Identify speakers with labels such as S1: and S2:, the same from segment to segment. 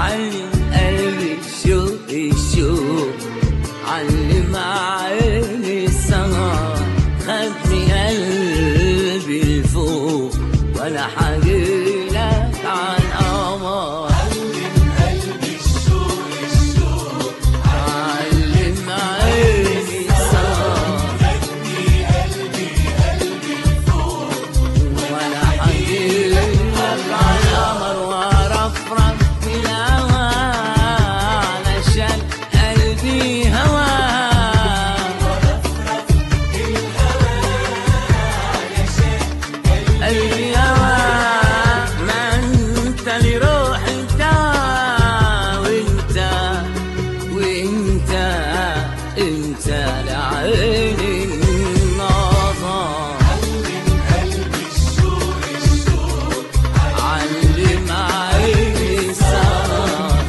S1: علم قلبي الشوق الشوق علم عيني السهر خدني قلبي لفوق ولا حاجيلك عن قمر علم عيني السهر ولا حاجيلك عن قمر وارفرف في الهوى علشان قلبي هوى قلبي هوى ما انت اللي روحي انت وانت وانت انت لعيني النظر علم عيني السهر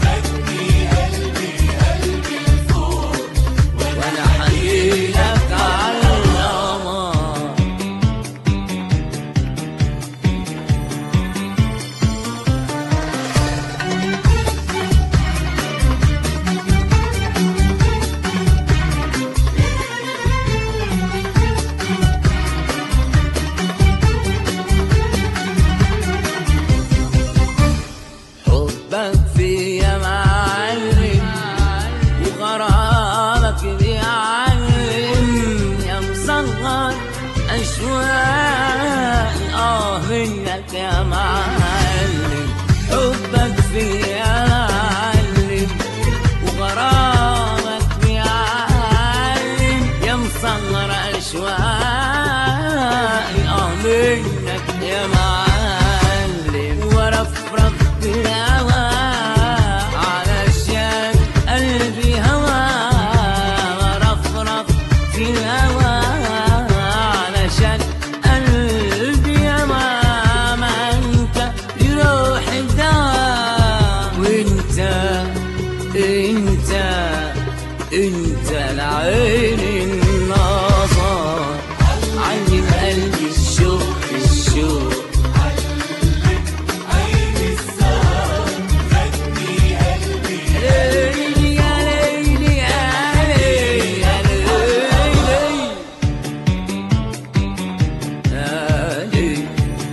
S1: وانا حنينك على القمر حبك فيا معلم وغرامك بيعلم يا مصغر أشواق آه منك يا معلم حبك فيا معلم وغرامك بيعلم يا مصغر أشواقي آه منك يا معلم ورفرف بالهوى علشان قلبي هوى ورفرف في الهوى علشان قلبي هوى ما انت يروح الدواء وانت انت انت العين النظر علم قلبي الشوق الشوق ليلي يا ليلي يا ليلي يا ليلي يا ليلي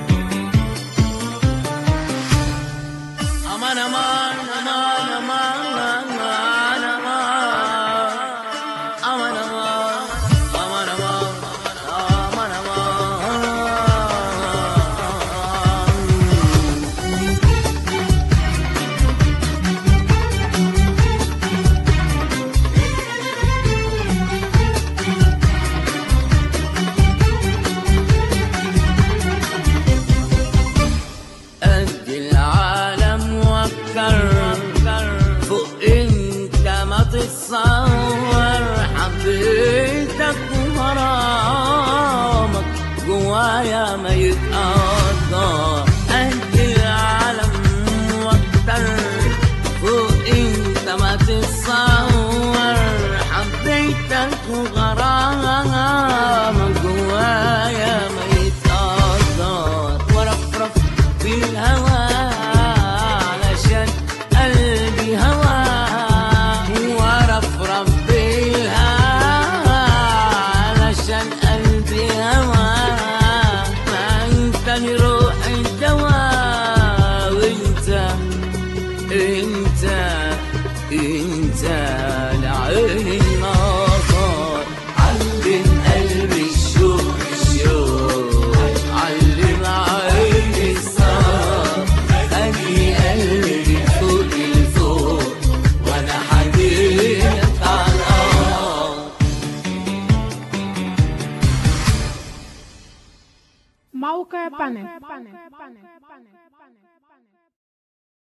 S1: أمان أمان أمان أمان أمان أمان أمان أمان أمان أمان أمان أمان قد العالم وكر فوق انت ما تتصور حبيتك وغرامك جوايا ما يتقدر قد العالم وكر فوق انت ما تتصور حبيتك وغرامك جوايا ما يتقدر ورفرف في الهوى علشان قلبي هوى ورفرف في الهوى علشان قلبي هوى ما انت اللي روحي الدواء وانت انت انت لعين النظر علم قلبي الشوق الشوق علم عيني السهر خلي قلبي فوق الفوق وانا حبيبك على القمر
S2: موقع بانل